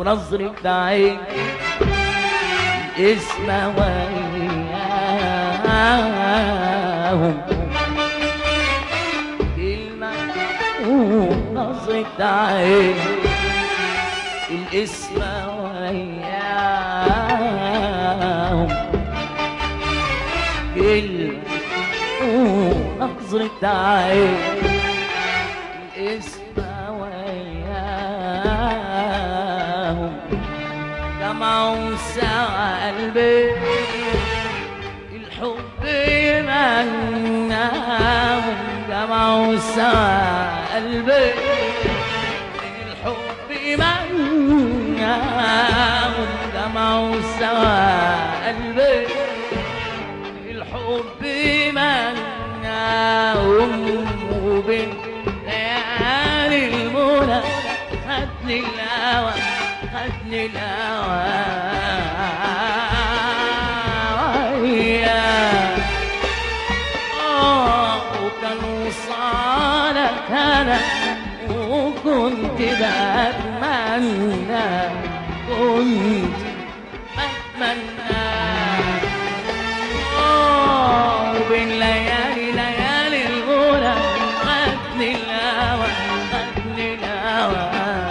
ونظرة عين اسم وياهم كلمة ونظرة عين الاسم وياهم كلمة ونظرة عين الاسم وياهم جمعوا سوا قلبي الحب يمناهم جمعوا سوا قلبي الحب يمناهم جمعوا سوا قلبي الحب يمناهم وبين ليالي المنى خدني الهوى خدني الهوى وياه آه، وكان وصالك انا وكنت بتمنى كنت بتمنى آه، وبين ليالي ليالي الغنى خدني الهوى خدني الهوى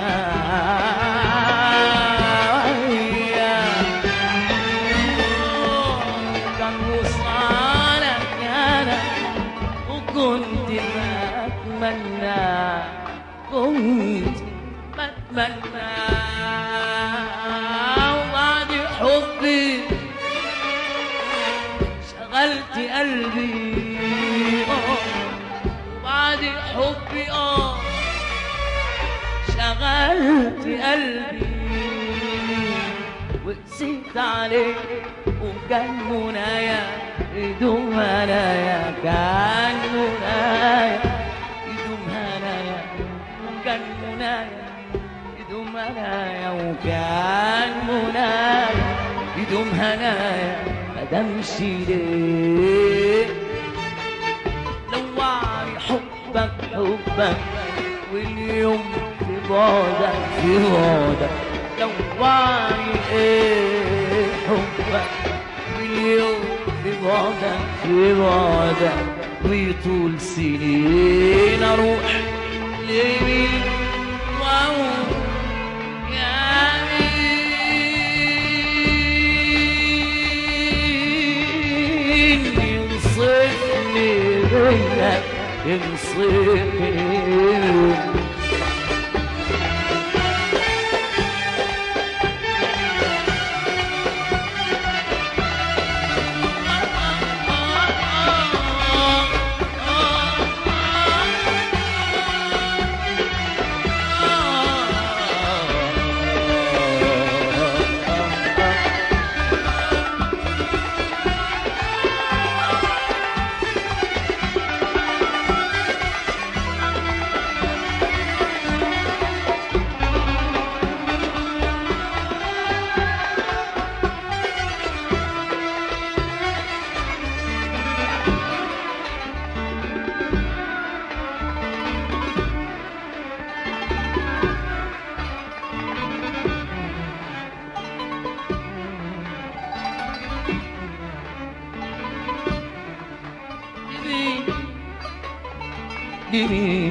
وياه كان وصالك انا وكنت بتمنى كنت بتمنى وبعد حبي شغلت قلبي آه، وبعد حبي اه شغلت قلبي وقسيت عليك وكان منايا يدوم هنايا كان منايا يدوم هنايا وكان منايا يدوم هنايا وكان منايا يدوم هنايا مدامش ليه لوعني حبك حبك واليوم في بعدك في بعدك لوعني ايه حبك واليوم في بعدك في بعدك ويطول سنين اروح لمين واقول يا مين ينصفني بينك ينصفني لمين